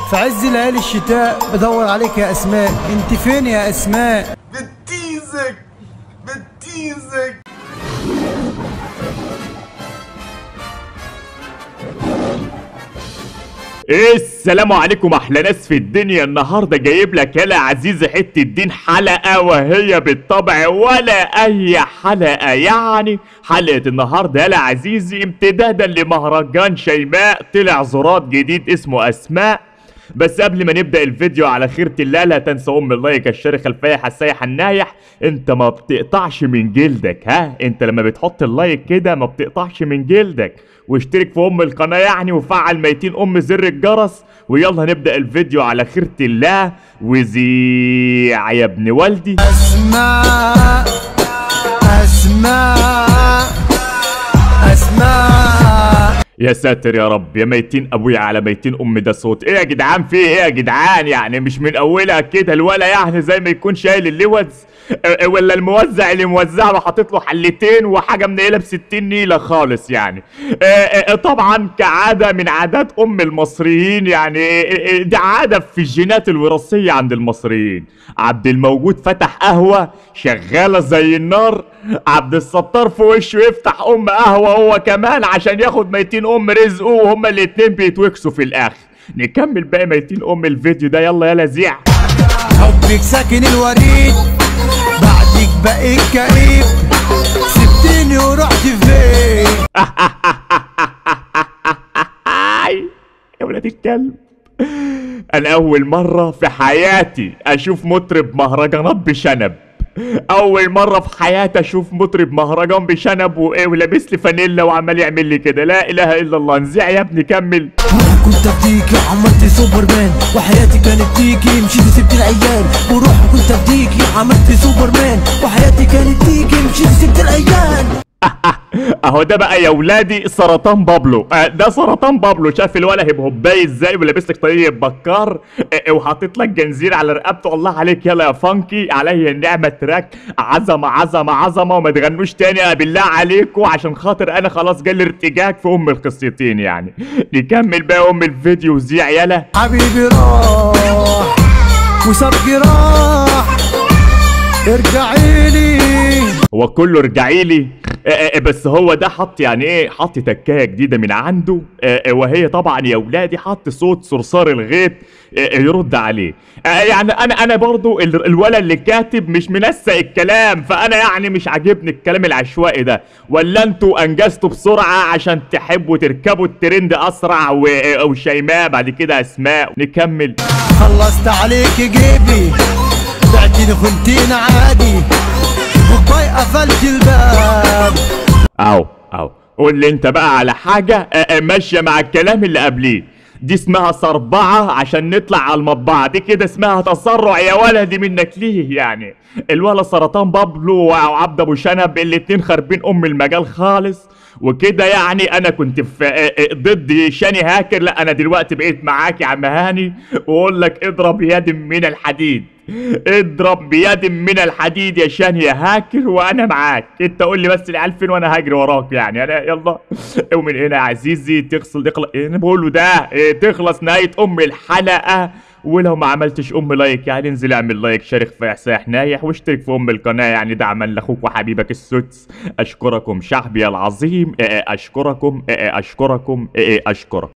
في عز ليالي الشتاء بدور عليك يا اسماء انت فين يا اسماء بتيزك بتيزك ايه السلام عليكم احلى ناس في الدنيا النهارده جايب لك يالا عزيزي حته الدين حلقه وهي بالطبع ولا اي حلقه يعني حلقه النهارده يالا عزيزي امتدادا لمهرجان شيماء طلع زراد جديد اسمه اسماء بس قبل ما نبدا الفيديو على خيرة الله لا تنسى ام اللايك الشارخ الفايح السايح النايح انت ما بتقطعش من جلدك ها انت لما بتحط اللايك كده ما بتقطعش من جلدك واشترك في ام القناه يعني وفعل ميتين ام زر الجرس ويلا نبدا الفيديو على خيرة الله وزيع يا ابن والدي اسماء اسماء اسماء يا ساتر يا رب يا ميتين ابويا على ميتين ام ده صوت ايه يا جدعان في ايه يا جدعان يعني مش من اولها كده الولا يعني زي ما يكون شايل اللوز اه، اه، ولا الموزع اللي موزع له حاطط له حلتين وحاجه منيله ب 60 نيله خالص يعني اه، اه، اه، طبعا كعاده من عادات ام المصريين يعني اه، اه، اه، دي عاده في الجينات الوراثيه عند المصريين عبد الموجود فتح قهوه شغاله زي النار عبد الستار في وشه يفتح ام قهوه هو كمان عشان ياخد ميتين ام رزقه وهما الاتنين بيتوكسوا في الاخر نكمل باقي ميتين ام الفيديو ده يلا يلا زيع حبك ساكن الوريد بعدك بقيت كئيب سبتني ورحت فين آي، يا ولاد الكلب انا اول مره في حياتي اشوف مطرب مهرجانات بشنب اول مره في حياتي اشوف مطرب مهرجان بشنب وايه ولابس لي فانيلا وعمال يعمل لي كده لا اله الا الله نزيع يا ابني كمل روحي كنت افديكي عملت سوبرمان وحياتي كانت تيجي مشيت سبت العيال وروحي كنت افديكي عملت سوبرمان وحياتي كانت تيجي مشيت سبت العيال اهو ده بقى يا ولادي سرطان بابلو آه، ده سرطان بابلو شاف الولا هيب هوباي ازاي ولابس لك طريقه بكار آه، آه، وحاطط لك جنزير على رقبته الله عليك يلا يا فانكي عليا النعمه تراك عظمه عظمه عظمه وما تغنوش تاني آه، بالله عليكم عشان خاطر انا خلاص جالي ارتجاج في ام القصتين يعني نكمل بقى ام الفيديو زيع يلا حبيبي راح وساب جراح ارجعي لي هو كله رجعي لي آه، آه، بس هو ده حط يعني ايه حط تكايه جديده من عنده آه، آه، وهي طبعا يا ولادي حط صوت صرصار الغيط آه، آه، يرد عليه آه، يعني انا انا برضو ال- الولد اللي كاتب مش منسق الكلام فانا يعني مش عاجبني الكلام العشوائي ده ولا انتوا انجزتوا بسرعه عشان تحبوا تركبوا الترند اسرع و- آه، وشيماء بعد كده اسماء نكمل خلصت عليك جيبي بعتني خنتين عادي وباي قفلت الباب او او قول لي انت بقى على حاجة آه، آه، ماشية مع الكلام اللي قبليه دي اسمها صربعة عشان نطلع على المطبعة دي كده اسمها تسرع يا ولدي منك ليه يعني الولا سرطان بابلو وعبد ابو شنب الاتنين خاربين ام المجال خالص وكده يعني انا كنت في آه، آه، ضد شاني هاكر لا انا دلوقتي بقيت معاك يا عم هاني واقول لك اضرب يد من الحديد اضرب بيد من الحديد يا شان يا هاكر وانا معاك انت قول لي بس العيال فين وانا هاجري وراك يعني انا يلا ومن هنا يا عزيزي تغسل تخلص ايه انا بقوله ده إيه تخلص نهايه ام الحلقه ولو ما عملتش ام لايك يعني انزل اعمل لايك شارك في احساح نايح واشترك في ام القناه يعني دعما لاخوك وحبيبك السدس اشكركم شعبي العظيم إيه إيه اشكركم إيه إيه اشكركم إيه إيه اشكرك